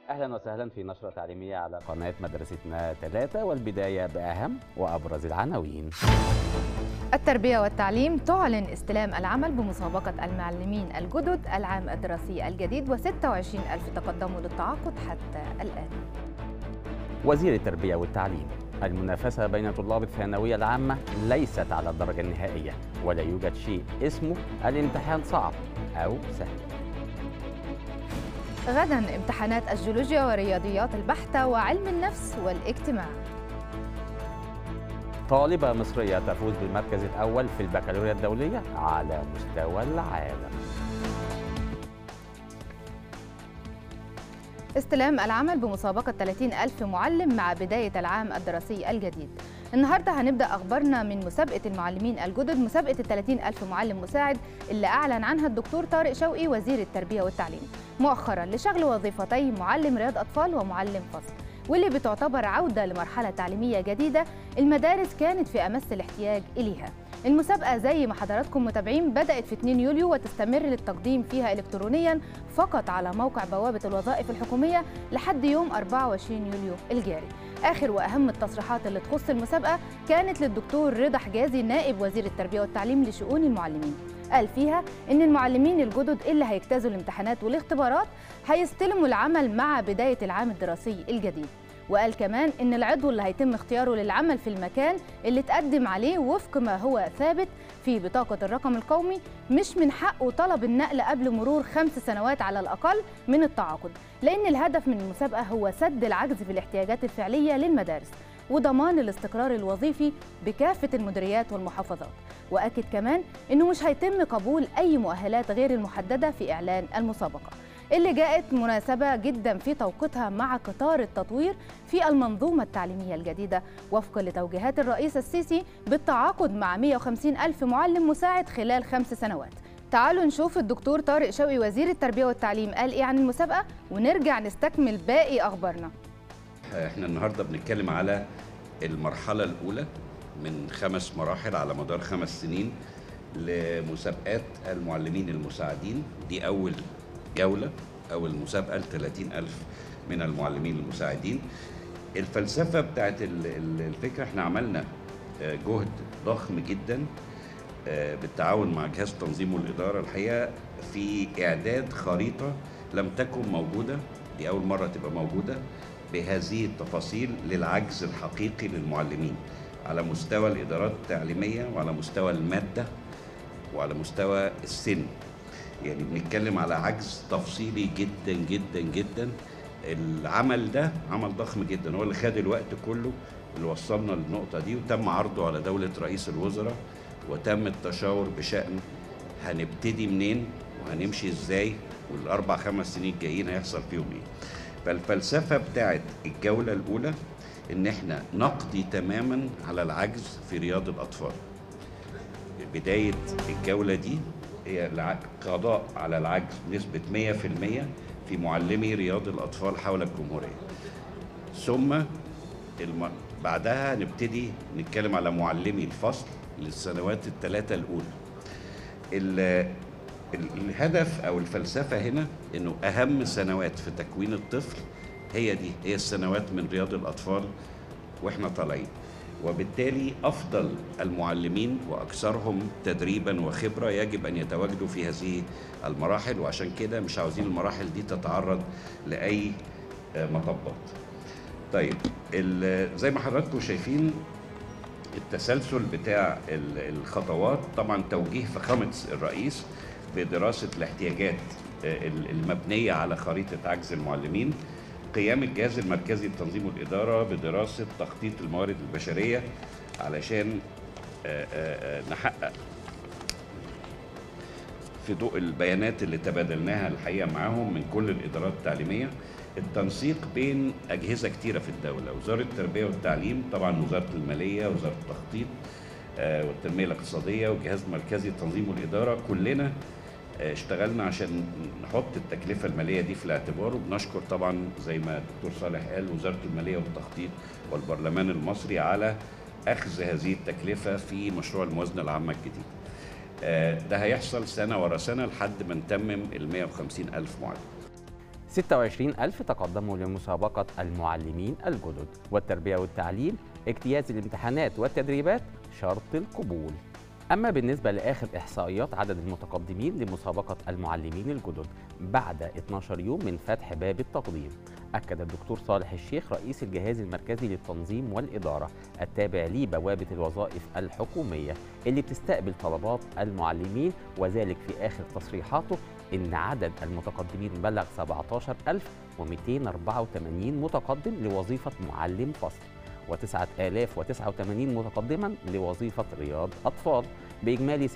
اهلا وسهلا في نشره تعليميه على قناه مدرستنا ثلاثه والبدايه باهم وابرز العناوين. التربية والتعليم تعلن استلام العمل بمسابقة المعلمين الجدد العام الدراسي الجديد و26 ألف تقدموا للتعاقد حتى الآن وزير التربيه والتعليم المنافسه بين طلاب الثانويه العامه ليست على الدرجه النهائيه ولا يوجد شيء اسمه الامتحان صعب او سهل. غدا امتحانات الجيولوجيا ورياضيات البحثة وعلم النفس والاجتماع طالبة مصرية تفوز بالمركز الأول في البكالوريا الدولية على مستوى العالم استلام العمل بمسابقة 30 ألف معلم مع بداية العام الدراسي الجديد النهاردة هنبدأ أخبارنا من مسابقة المعلمين الجدد مسابقة ال 30 ألف معلم مساعد اللي أعلن عنها الدكتور طارق شوقي وزير التربية والتعليم مؤخرا لشغل وظيفتي معلم رياض أطفال ومعلم فصل واللي بتعتبر عودة لمرحلة تعليمية جديدة المدارس كانت في أمس الاحتياج إليها المسابقة زي ما حضراتكم متابعين بدأت في 2 يوليو وتستمر للتقديم فيها إلكترونيا فقط على موقع بوابة الوظائف الحكومية لحد يوم 24 يوليو الجاري آخر وأهم التصريحات اللي تخص المسابقة كانت للدكتور رضا حجازي نائب وزير التربية والتعليم لشؤون المعلمين قال فيها إن المعلمين الجدد اللي هيجتازوا الامتحانات والاختبارات هيستلموا العمل مع بداية العام الدراسي الجديد وقال كمان إن العضو اللي هيتم اختياره للعمل في المكان اللي تقدم عليه وفق ما هو ثابت في بطاقة الرقم القومي مش من حقه طلب النقل قبل مرور خمس سنوات على الأقل من التعاقد لأن الهدف من المسابقة هو سد العجز في الاحتياجات الفعلية للمدارس وضمان الاستقرار الوظيفي بكافة المديريات والمحافظات وأكد كمان أنه مش هيتم قبول أي مؤهلات غير المحددة في إعلان المسابقة اللي جاءت مناسبة جدا في توقيتها مع قطار التطوير في المنظومة التعليمية الجديدة وفقا لتوجيهات الرئيس السيسي بالتعاقد مع 150 ألف معلم مساعد خلال خمس سنوات تعالوا نشوف الدكتور طارق شوقي وزير التربية والتعليم قال إيه عن المسابقة ونرجع نستكمل باقي أخبارنا احنا النهارده بنتكلم على المرحلة الأولى من خمس مراحل على مدار خمس سنين لمسابقات المعلمين المساعدين دي أول جولة أول مسابقة ل 30 ألف من المعلمين المساعدين الفلسفة بتاعت ال- ال- الفكرة احنا عملنا آه، جهد ضخم جدا آه، بالتعاون مع جهاز التنظيم والإدارة الحقيقة في إعداد خريطة لم تكن موجودة دي أول مرة تبقى موجودة بهذه التفاصيل للعجز الحقيقي للمعلمين على مستوى الإدارات التعليمية وعلى مستوى المادة وعلى مستوى السن يعني بنتكلم على عجز تفصيلي جدا جدا جدا العمل ده عمل ضخم جدا هو اللي خد الوقت كله اللي وصلنا للنقطة دي وتم عرضه على دولة رئيس الوزراء وتم التشاور بشأن هنبتدي منين وهنمشي ازاي والأربع خمس سنين الجايين هيحصل فيهم ايه فالفلسفة بتاعت الجولة الأولى إن احنا نقضي تماما على العجز في رياض الأطفال بداية الجولة دي هي الع- قضاء على العجز بنسبة 100% في معلمي رياض الأطفال حول الجمهورية ثم الم... بعدها نبتدي نتكلم على معلمي الفصل للسنوات الثلاثة الأولى ال... ال- الهدف أو الفلسفة هنا إنه أهم سنوات في تكوين الطفل هي دي هي السنوات من رياض الأطفال وإحنا طالعين وبالتالي أفضل المعلمين وأكثرهم تدريبا وخبرة يجب أن يتواجدوا في هذه المراحل وعشان كده مش عاوزين المراحل دي تتعرض لأي آه، مطبات طيب ال- زي ما حضراتكم شايفين التسلسل بتاع ال- الخطوات طبعا توجيه فخامة الرئيس بدراسة الاحتياجات آه، ال- المبنية على خريطة عجز المعلمين قيام الجهاز المركزي للتنظيم والإدارة بدراسة تخطيط الموارد البشرية علشان آه، آه، آه، نحقق في ضوء البيانات اللي تبادلناها الحقيقه معاهم من كل الادارات التعليميه التنسيق بين اجهزه كتيره في الدوله وزاره التربيه والتعليم طبعا وزاره الماليه وزاره التخطيط آه، والتنميه الاقتصاديه والجهاز المركزي للتنظيم والاداره كلنا آه، اشتغلنا عشان نحط التكلفه الماليه دي في الاعتبار وبنشكر طبعا زي ما الدكتور صالح قال وزاره الماليه والتخطيط والبرلمان المصري على اخذ هذه التكلفه في مشروع الموازنه العامه الجديد. آه، ده هيحصل سنه ورا سنه لحد ما نتمم ال 150 الف معلم. 26 ألف تقدموا لمسابقة المعلمين الجدد والتربية والتعليم اجتياز الامتحانات والتدريبات شرط القبول أما بالنسبة لآخر إحصائيات عدد المتقدمين لمسابقة المعلمين الجدد بعد 12 يوم من فتح باب التقديم أكد الدكتور صالح الشيخ رئيس الجهاز المركزي للتنظيم والإدارة التابع لبوابة الوظائف الحكومية اللي بتستقبل طلبات المعلمين وذلك في آخر تصريحاته إن عدد المتقدمين بلغ 17284 متقدم لوظيفة معلم فصل و9089 متقدما لوظيفة رياض أطفال بإجمالي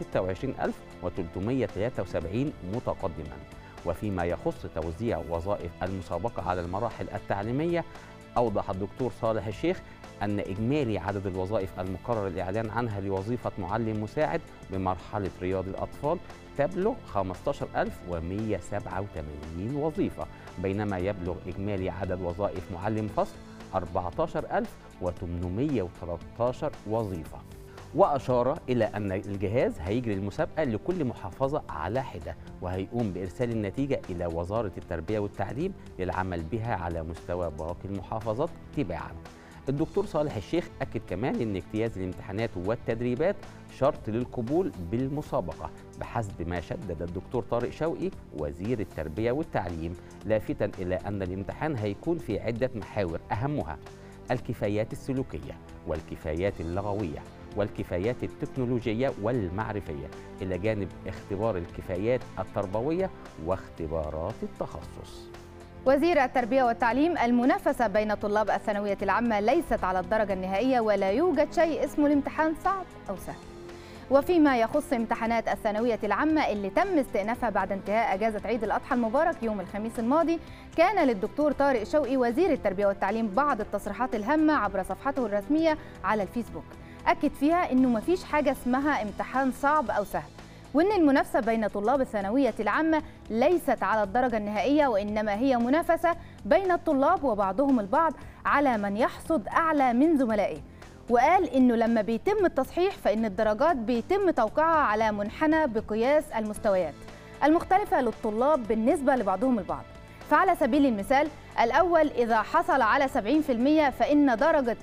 26373 متقدما وفيما يخص توزيع وظائف المسابقة على المراحل التعليمية أوضح الدكتور صالح الشيخ أن إجمالي عدد الوظائف المقرر الإعلان عنها لوظيفة معلم مساعد بمرحلة رياض الأطفال تبلغ 15187 وظيفة بينما يبلغ إجمالي عدد وظائف معلم فصل 14813 وظيفة وأشار إلى أن الجهاز هيجري المسابقة لكل محافظة على حدة وهيقوم بإرسال النتيجة إلى وزارة التربية والتعليم للعمل بها على مستوى باقي المحافظات تباعاً الدكتور صالح الشيخ أكد كمان أن اجتياز الامتحانات والتدريبات شرط للقبول بالمسابقة بحسب ما شدد الدكتور طارق شوقي وزير التربية والتعليم لافتا إلى أن الامتحان هيكون في عدة محاور أهمها الكفايات السلوكية والكفايات اللغوية والكفايات التكنولوجية والمعرفية إلى جانب اختبار الكفايات التربوية واختبارات التخصص وزير التربية والتعليم المنافسة بين طلاب الثانوية العامة ليست على الدرجة النهائية ولا يوجد شيء اسمه الامتحان صعب أو سهل وفيما يخص امتحانات الثانوية العامة اللي تم استئنافها بعد انتهاء أجازة عيد الأضحى المبارك يوم الخميس الماضي كان للدكتور طارق شوقي وزير التربية والتعليم بعض التصريحات الهامة عبر صفحته الرسمية على الفيسبوك أكد فيها إنه مفيش حاجة اسمها امتحان صعب أو سهل وإن المنافسة بين طلاب الثانوية العامة ليست على الدرجة النهائية وإنما هي منافسة بين الطلاب وبعضهم البعض على من يحصد أعلى من زملائه وقال إنه لما بيتم التصحيح فإن الدرجات بيتم توقيعها على منحنى بقياس المستويات المختلفة للطلاب بالنسبة لبعضهم البعض فعلى سبيل المثال الأول إذا حصل على 70% فإن درجة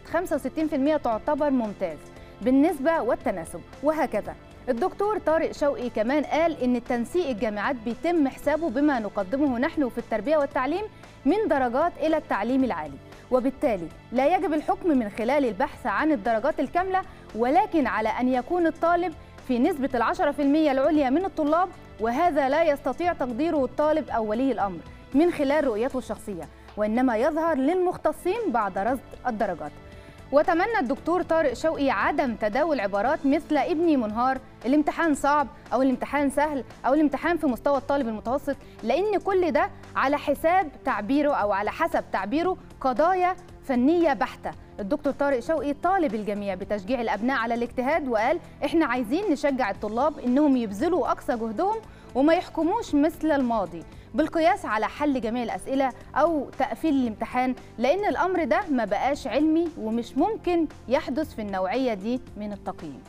65% تعتبر ممتاز بالنسبة والتناسب وهكذا الدكتور طارق شوقي كمان قال إن تنسيق الجامعات بيتم حسابه بما نقدمه نحن في التربية والتعليم من درجات إلى التعليم العالي وبالتالي لا يجب الحكم من خلال البحث عن الدرجات الكاملة ولكن على أن يكون الطالب في نسبة العشرة في المية العليا من الطلاب وهذا لا يستطيع تقديره الطالب أو ولي الأمر من خلال رؤيته الشخصية وإنما يظهر للمختصين بعد رصد الدرجات وتمنى الدكتور طارق شوقي عدم تداول عبارات مثل ابني منهار الامتحان صعب او الامتحان سهل او الامتحان في مستوى الطالب المتوسط لان كل ده على حساب تعبيره او على حسب تعبيره قضايا فنيه بحته الدكتور طارق شوقي طالب الجميع بتشجيع الابناء على الاجتهاد وقال احنا عايزين نشجع الطلاب انهم يبذلوا اقصى جهدهم وما يحكموش مثل الماضي بالقياس على حل جميع الأسئلة أو تقفيل الامتحان لأن الأمر ده ما بقاش علمي ومش ممكن يحدث في النوعية دي من التقييم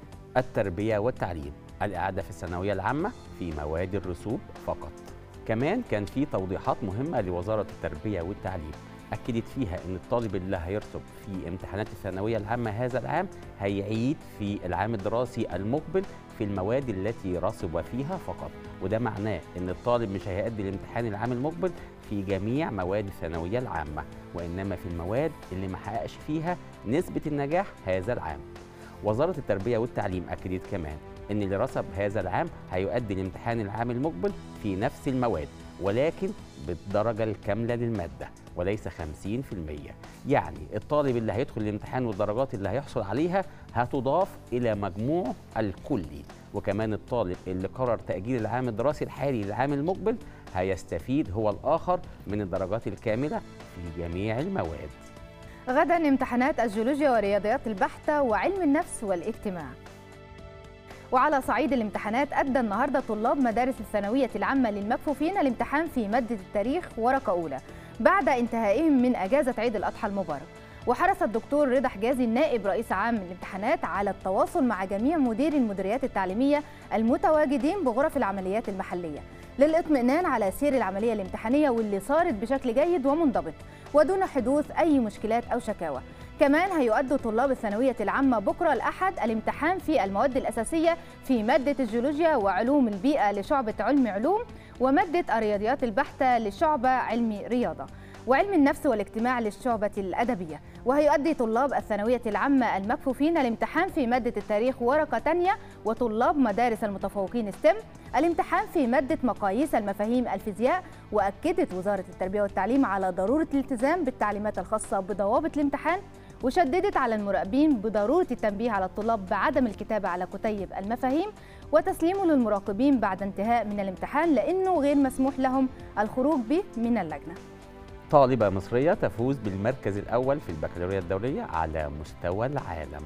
التربية والتعليم الإعادة في الثانوية العامة في مواد الرسوب فقط كمان كان في توضيحات مهمة لوزارة التربية والتعليم أكدت فيها أن الطالب اللي هيرسب في امتحانات الثانوية العامة هذا العام هيعيد في العام الدراسي المقبل في المواد التي رسب فيها فقط وده معناه أن الطالب مش هيأدي الامتحان العام المقبل في جميع مواد الثانوية العامة وإنما في المواد اللي ما حققش فيها نسبة النجاح هذا العام وزارة التربية والتعليم أكدت كمان أن اللي رسب هذا العام هيؤدي الامتحان العام المقبل في نفس المواد ولكن بالدرجة الكاملة للمادة وليس 50% يعني الطالب اللي هيدخل الامتحان والدرجات اللي هيحصل عليها هتضاف إلى مجموع الكلي وكمان الطالب اللي قرر تأجيل العام الدراسي الحالي للعام المقبل هيستفيد هو الآخر من الدرجات الكاملة في جميع المواد غدا امتحانات الجيولوجيا ورياضيات البحثة وعلم النفس والاجتماع وعلى صعيد الامتحانات أدى النهاردة طلاب مدارس الثانوية العامة للمكفوفين الامتحان في مادة التاريخ ورقة أولى بعد انتهائهم من أجازة عيد الأضحى المبارك وحرص الدكتور رضا حجازي النائب رئيس عام الامتحانات على التواصل مع جميع مديري المديريات التعليمية المتواجدين بغرف العمليات المحلية للاطمئنان على سير العملية الامتحانية واللي صارت بشكل جيد ومنضبط ودون حدوث أي مشكلات أو شكاوى كمان هيؤدوا طلاب الثانوية العامة بكرة الأحد الامتحان في المواد الأساسية في مادة الجيولوجيا وعلوم البيئة لشعبة علم علوم ومادة الرياضيات البحتة لشعبة علم رياضة وعلم النفس والاجتماع للشعبة الأدبية وهيؤدي طلاب الثانوية العامة المكفوفين الامتحان في مادة التاريخ ورقة تانية وطلاب مدارس المتفوقين ستيم الامتحان في مادة مقاييس المفاهيم الفيزياء وأكدت وزارة التربية والتعليم على ضرورة الالتزام بالتعليمات الخاصة بضوابط الامتحان وشددت على المراقبين بضرورة التنبيه على الطلاب بعدم الكتابة على كتيب المفاهيم وتسليمه للمراقبين بعد انتهاء من الامتحان لأنه غير مسموح لهم الخروج به من اللجنة طالبة مصرية تفوز بالمركز الأول في البكالوريا الدولية على مستوى العالم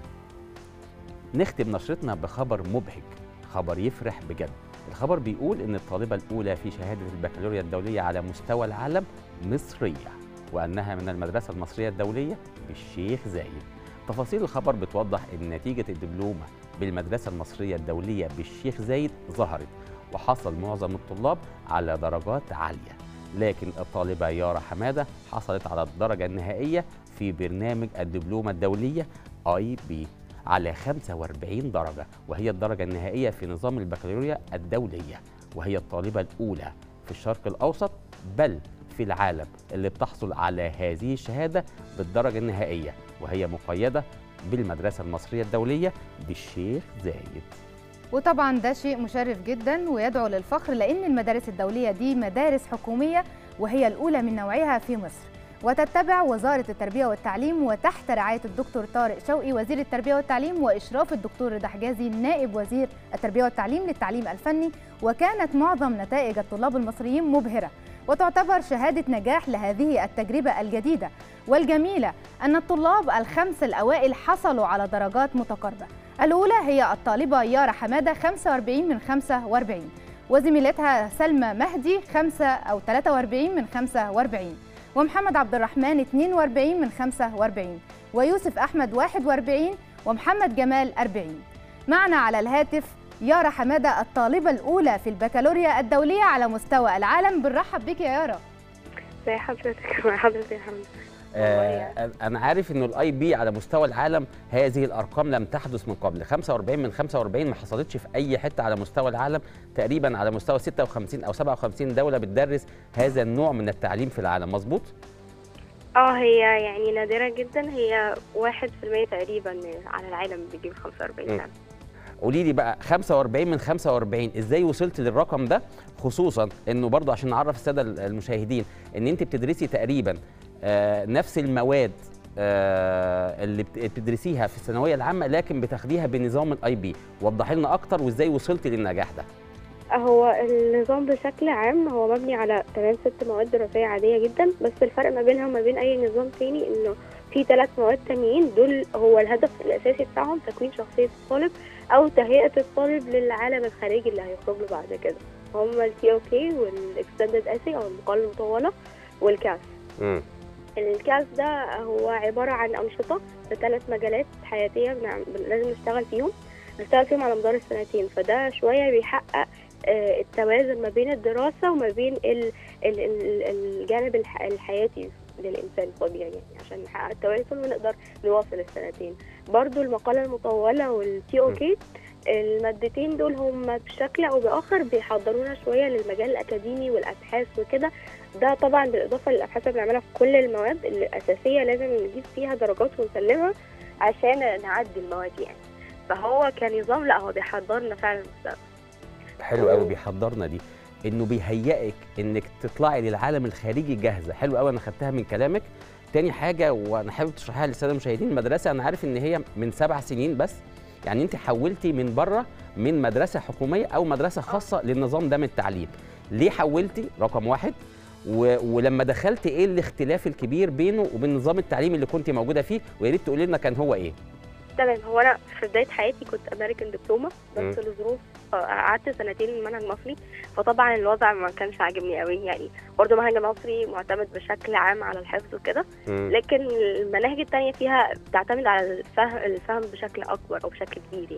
نختم نشرتنا بخبر مبهج خبر يفرح بجد الخبر بيقول ان الطالبة الأولى في شهادة البكالوريا الدولية على مستوى العالم مصرية وأنها من المدرسة المصرية الدولية بالشيخ زايد تفاصيل الخبر بتوضح ان نتيجة الدبلومة بالمدرسة المصرية الدولية بالشيخ زايد ظهرت وحصل معظم الطلاب على درجات عالية لكن الطالبة يارا حمادة حصلت على الدرجة النهائية في برنامج الدبلومة الدولية اي بي على 45 درجة وهي الدرجة النهائية في نظام البكالوريا الدولية وهي الطالبة الأولى في الشرق الأوسط بل في العالم اللي بتحصل على هذه الشهادة بالدرجة النهائية وهي مقيدة بالمدرسة المصرية الدولية بالشيخ زايد وطبعا ده شيء مشرف جدا ويدعو للفخر لأن المدارس الدولية دي مدارس حكومية وهي الأولى من نوعها في مصر وتتبع وزارة التربية والتعليم وتحت رعاية الدكتور طارق شوقي وزير التربية والتعليم وإشراف الدكتور رضا حجازي نائب وزير التربية والتعليم للتعليم الفني وكانت معظم نتائج الطلاب المصريين مبهرة وتعتبر شهادة نجاح لهذه التجربة الجديدة والجميلة أن الطلاب الخمس الأوائل حصلوا على درجات متقاربة الأولى هي الطالبة يارا حمادة 45 من 45 وزميلتها سلمى مهدي 5 أو 43 من 45 ومحمد عبد الرحمن 42 من 45 ويوسف أحمد 41 ومحمد جمال 40 معنا على الهاتف يارا حمادة الطالبة الأولى في البكالوريا الدولية على مستوى العالم بنرحب بك يا يارا زي حضرتك مع حضرتك يا حمد آه انا عارف انه الاي بي على مستوى العالم هذه الارقام لم تحدث من قبل 45 من 45 ما حصلتش في اي حته على مستوى العالم تقريبا على مستوى 56 او 57 دوله بتدرس هذا النوع من التعليم في العالم مظبوط اه هي يعني نادرة جدا هي واحد في المية تقريبا على العالم بيجيب 45 م. سنة قولي لي بقى 45 من 45 ازاي وصلت للرقم ده خصوصا انه برضه عشان نعرف الساده المشاهدين ان انت بتدرسي تقريبا آه نفس المواد آه اللي بت- بتدرسيها في الثانويه العامه لكن بتاخديها بنظام الاي بي وضحي لنا اكتر وازاي وصلتي للنجاح ده هو النظام بشكل عام هو مبني على تمام ست مواد دراسية عادية جدا بس الفرق ما بينها وما بين أي نظام تاني إنه في ثلاث مواد تانيين دول هو الهدف الأساسي بتاعهم تكوين شخصية الطالب أو تهيئة الطالب للعالم الخارجي اللي هيخرج له بعد كده هما التي او كي والاكستندد اسي أو المقالة المطولة والكاس امم الكاس ده هو عبارة عن أنشطة في ثلاث مجالات حياتية بنعم- لازم نشتغل فيهم نشتغل فيهم على مدار السنتين فده شوية بيحقق آه، التوازن ما بين الدراسة وما بين ال- ال- ال- الجانب الح- الحياتي للإنسان الطبيعي يعني عشان نحقق التوازن ونقدر نواصل السنتين برضو المقالة المطولة والتي او كي المادتين دول هم بشكل او باخر بيحضرونا شويه للمجال الاكاديمي والابحاث وكده ده طبعا بالاضافه للابحاث اللي بنعملها في كل المواد الاساسيه لازم نجيب فيها درجات ونسلمها عشان نعدي المواد يعني فهو كنظام لا هو بيحضرنا فعلا المستقبل حلو قوي بيحضرنا دي انه بيهيئك انك تطلعي للعالم الخارجي جاهزه حلو قوي انا خدتها من كلامك تاني حاجه وانا حابب تشرحها للساده المشاهدين المدرسه انا عارف ان هي من سبع سنين بس يعني انت حولتي من بره من مدرسه حكوميه او مدرسه خاصه للنظام ده من التعليم ليه حولتي رقم واحد و... ولما دخلتي ايه الاختلاف الكبير بينه وبين نظام التعليم اللي كنت موجوده فيه ويا ريت تقولي لنا كان هو ايه تمام هو انا في بدايه حياتي كنت امريكان دبلومه مم. بس لظروف آه، قعدت سنتين منهج مصري فطبعا الوضع ما كانش عاجبني قوي يعني برضه منهج المصري معتمد بشكل عام على الحفظ وكده مم. لكن المناهج التانية فيها بتعتمد على الفهم الفهم بشكل أكبر أو بشكل كبير يعني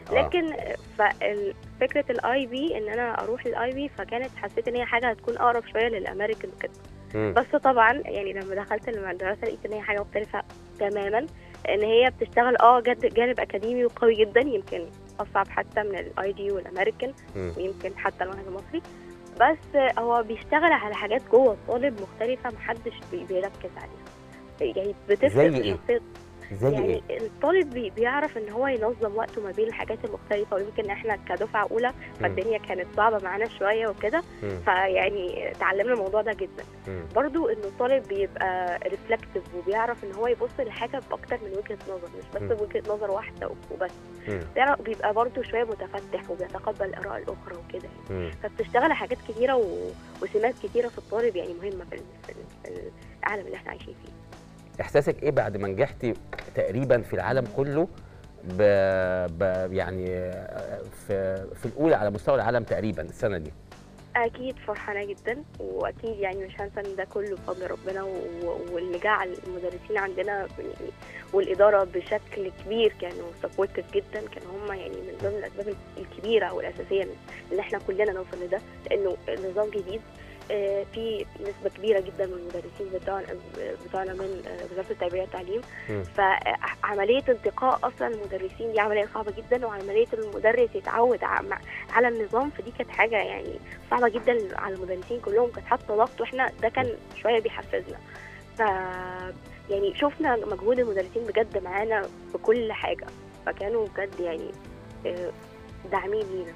آه. لكن فال- فكره الاي بي ان انا اروح الاي بي فكانت حسيت ان هي حاجه هتكون اقرب شويه للامريكان كده مم. بس طبعا يعني لما دخلت المدرسه لقيت ان هي حاجه مختلفه تماما ان هي بتشتغل اه جد جانب اكاديمي وقوي جدا يمكن اصعب حتى من الاي جي والامريكان مم. ويمكن حتى المنهج المصري بس هو بيشتغل على حاجات جوه الطالب مختلفه محدش بي- بيركز عليها يعني بتفرق زي في إيه؟ شخصيه زي يعني ايه؟ الطالب بي- بيعرف ان هو ينظم وقته ما بين الحاجات المختلفه ويمكن احنا كدفعه اولى فالدنيا كانت صعبه معانا شويه وكده مم. فيعني اتعلمنا الموضوع ده جدا مم. برضو انه الطالب بيبقى ريفلكتيف وبيعرف ان هو يبص للحاجه باكتر من وجهه نظر مش مم. بس بوجهه نظر واحده وبس مم. بيعرف- بيبقى برضو شويه متفتح وبيتقبل الاراء الاخرى وكده يعني مم. فبتشتغل على حاجات كتيره و... وسمات كتيره في الطالب يعني مهمه في, ال... في, ال... في العالم اللي احنا عايشين فيه احساسك ايه بعد ما نجحتي تقريبا في العالم كله ب... ب... يعني في في الاولى على مستوى العالم تقريبا السنه دي اكيد فرحانه جدا واكيد يعني مش هنسى ان ده كله بفضل ربنا و... واللي جعل المدرسين عندنا يعني والاداره بشكل كبير كانوا سبورتيف جدا كانوا هم يعني من ضمن الاسباب الكبيره والاساسيه اللي احنا كلنا نوصل لده لانه النظام جديد آه، في نسبه كبيره جدا من المدرسين بتوعنا بتوعنا من آه، وزاره التربيه والتعليم مم. فعمليه انتقاء اصلا المدرسين دي عمليه صعبه جدا وعمليه المدرس يتعود ع- مع- على النظام فدي كانت حاجه يعني صعبه جدا على المدرسين كلهم كانت حاطه ضغط واحنا ده كان شويه بيحفزنا ف يعني شفنا مجهود المدرسين بجد معانا في كل حاجه فكانوا بجد يعني آه، داعمين لينا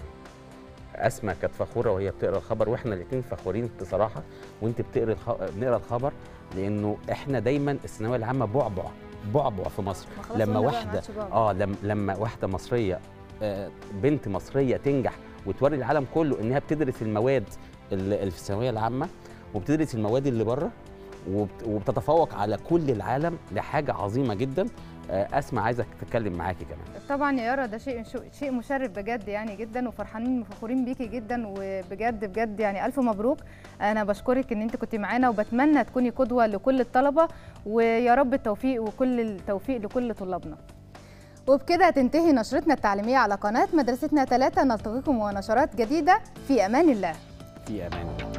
اسماء كانت فخوره وهي بتقرا الخبر واحنا الاثنين فخورين بصراحه وانت بتقرا الخ... بنقرا الخبر لانه احنا دايما الثانويه العامه بعبع بعبع في مصر ما خلاص لما قلنا بقى ما واحده عادش بقى. اه لما لما واحده مصريه آه، بنت مصريه تنجح وتوري العالم كله انها بتدرس المواد اللي اللي في الثانويه العامه وبتدرس المواد اللي بره وبت- وبتتفوق على كل العالم لحاجه عظيمه جدا آه، اسماء عايزك تتكلم معاكي كمان طبعا يا يارا ده شيء شو- شيء مشرف بجد يعني جدا وفرحانين وفخورين بيكي جدا وبجد بجد يعني الف مبروك انا بشكرك ان انت كنت معانا وبتمنى تكوني قدوه لكل الطلبه ويا رب التوفيق وكل التوفيق لكل طلابنا وبكده تنتهي نشرتنا التعليميه على قناه مدرستنا ثلاثة نلتقيكم ونشرات جديده في امان الله في امان الله